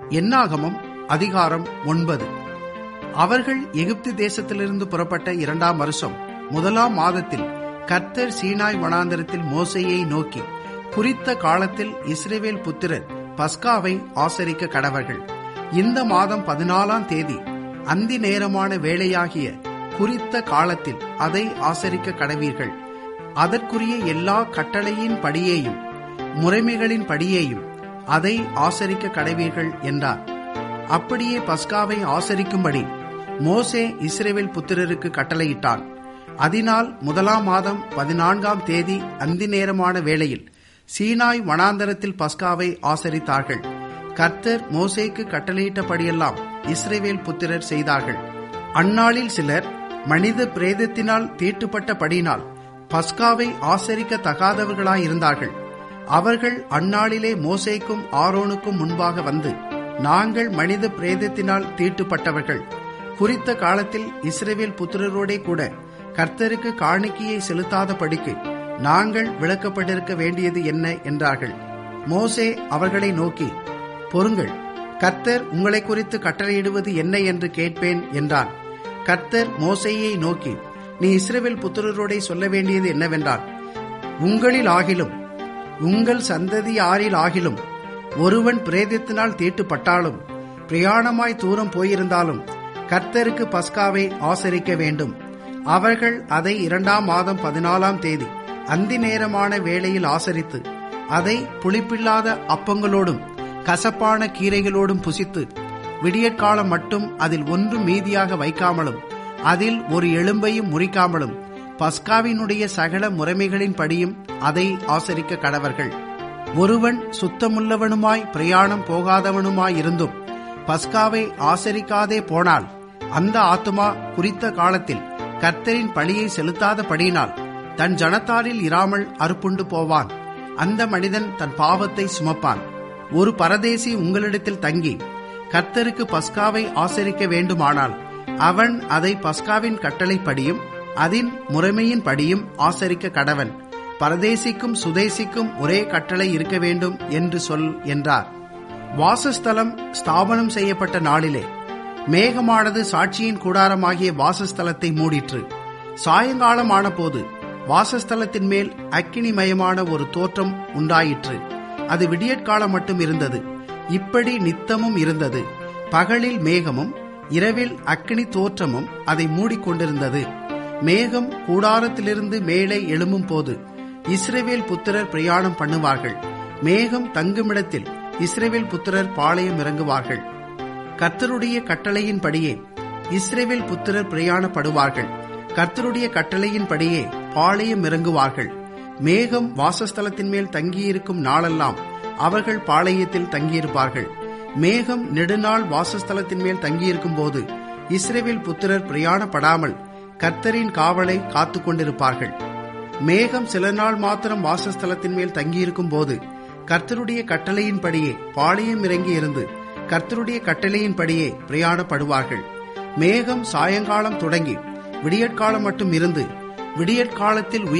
என்னாகமம் அதிகாரம் ஒன்பது அவர்கள் எகிப்து தேசத்திலிருந்து புறப்பட்ட இரண்டாம் வருஷம் முதலாம் மாதத்தில் கர்த்தர் சீனாய் வனாந்தரத்தில் மோசையை நோக்கி குறித்த காலத்தில் இஸ்ரேவேல் புத்திரர் பஸ்காவை ஆசரிக்க கடவர்கள் இந்த மாதம் பதினாலாம் தேதி அந்தி நேரமான வேளையாகிய குறித்த காலத்தில் அதை ஆசரிக்க கடவீர்கள் அதற்குரிய எல்லா கட்டளையின் படியேயும் முறைமைகளின் படியேயும் அதை ஆசரிக்க கடவீர்கள் என்றார் அப்படியே பஸ்காவை ஆசரிக்கும்படி மோசே இஸ்ரேவேல் புத்திரருக்கு கட்டளையிட்டான் அதனால் முதலாம் மாதம் பதினான்காம் தேதி அந்தி நேரமான வேளையில் சீனாய் வனாந்தரத்தில் பஸ்காவை ஆசரித்தார்கள் கர்த்தர் மோசேக்கு கட்டளையிட்டபடியெல்லாம் இஸ்ரேவேல் புத்திரர் செய்தார்கள் அந்நாளில் சிலர் மனித பிரேதத்தினால் தீட்டுப்பட்டபடியினால் பஸ்காவை ஆசரிக்க தகாதவர்களாயிருந்தார்கள் அவர்கள் அந்நாளிலே மோசேக்கும் ஆரோனுக்கும் முன்பாக வந்து நாங்கள் மனித பிரேதத்தினால் தீட்டுப்பட்டவர்கள் குறித்த காலத்தில் இஸ்ரேவேல் புத்திரரோடே கூட கர்த்தருக்கு காணிக்கையை செலுத்தாதபடிக்கு நாங்கள் விளக்கப்பட்டிருக்க வேண்டியது என்ன என்றார்கள் மோசே அவர்களை நோக்கி பொறுங்கள் கர்த்தர் உங்களை குறித்து கட்டளையிடுவது என்ன என்று கேட்பேன் என்றான் கர்த்தர் மோசையை நோக்கி நீ இஸ்ரேவேல் புத்திரரோடே சொல்ல வேண்டியது என்னவென்றால் உங்களில் ஆகிலும் உங்கள் சந்ததியாரில் ஆகிலும் ஒருவன் பிரேதத்தினால் தீட்டுப்பட்டாலும் பிரயாணமாய் தூரம் போயிருந்தாலும் கர்த்தருக்கு பஸ்காவை ஆசரிக்க வேண்டும் அவர்கள் அதை இரண்டாம் மாதம் பதினாலாம் தேதி அந்தி நேரமான வேளையில் ஆசரித்து அதை புளிப்பில்லாத அப்பங்களோடும் கசப்பான கீரைகளோடும் புசித்து விடியற்காலம் மட்டும் அதில் ஒன்றும் மீதியாக வைக்காமலும் அதில் ஒரு எலும்பையும் முறிக்காமலும் பஸ்காவினுடைய சகல முறைமைகளின் படியும் அதை ஆசரிக்க கடவர்கள் ஒருவன் சுத்தமுள்ளவனுமாய் பிரயாணம் போகாதவனுமாயிருந்தும் பஸ்காவை ஆசரிக்காதே போனால் அந்த ஆத்துமா குறித்த காலத்தில் கர்த்தரின் பழியை செலுத்தாதபடியினால் தன் ஜனத்தாரில் இராமல் அறுப்புண்டு போவான் அந்த மனிதன் தன் பாவத்தை சுமப்பான் ஒரு பரதேசி உங்களிடத்தில் தங்கி கர்த்தருக்கு பஸ்காவை ஆசரிக்க வேண்டுமானால் அவன் அதை பஸ்காவின் கட்டளைப்படியும் அதன் முறைமையின் படியும் ஆசரிக்க கடவன் பரதேசிக்கும் சுதேசிக்கும் ஒரே கட்டளை இருக்க வேண்டும் என்று சொல் என்றார் வாசஸ்தலம் ஸ்தாபனம் செய்யப்பட்ட நாளிலே மேகமானது சாட்சியின் கூடாரமாகிய வாசஸ்தலத்தை மூடிற்று சாயங்காலமான போது வாசஸ்தலத்தின் மேல் அக்கினிமயமான ஒரு தோற்றம் உண்டாயிற்று அது விடியற்காலம் மட்டும் இருந்தது இப்படி நித்தமும் இருந்தது பகலில் மேகமும் இரவில் அக்கினி தோற்றமும் அதை மூடிக்கொண்டிருந்தது மேகம் கூடாரத்திலிருந்து மேலே எழும்பும் போது இஸ்ரேவேல் புத்திரர் பிரயாணம் பண்ணுவார்கள் மேகம் தங்குமிடத்தில் இஸ்ரேவேல் புத்திரர் பாளையம் இறங்குவார்கள் கர்த்தருடைய கட்டளையின்படியே இஸ்ரேவேல் புத்திரர் பிரயாணப்படுவார்கள் கர்த்தருடைய கட்டளையின்படியே பாளையம் இறங்குவார்கள் மேகம் வாசஸ்தலத்தின் மேல் தங்கியிருக்கும் நாளெல்லாம் அவர்கள் பாளையத்தில் தங்கியிருப்பார்கள் மேகம் நெடுநாள் வாசஸ்தலத்தின் மேல் தங்கியிருக்கும் போது இஸ்ரேவேல் புத்திரர் பிரயாணப்படாமல் கர்த்தரின் காவலை காத்து கொண்டிருப்பார்கள் மேகம் சில நாள் மாத்திரம் வாசஸ்தலத்தின் மேல் தங்கியிருக்கும் போது கர்த்தருடைய கட்டளையின்படியே பாளையம் இறங்கி இருந்து கர்த்தருடைய கட்டளையின்படியே பிரயாணப்படுவார்கள் மேகம் சாயங்காலம் தொடங்கி விடியற்காலம் மட்டும் இருந்து விடியற்காலத்தில்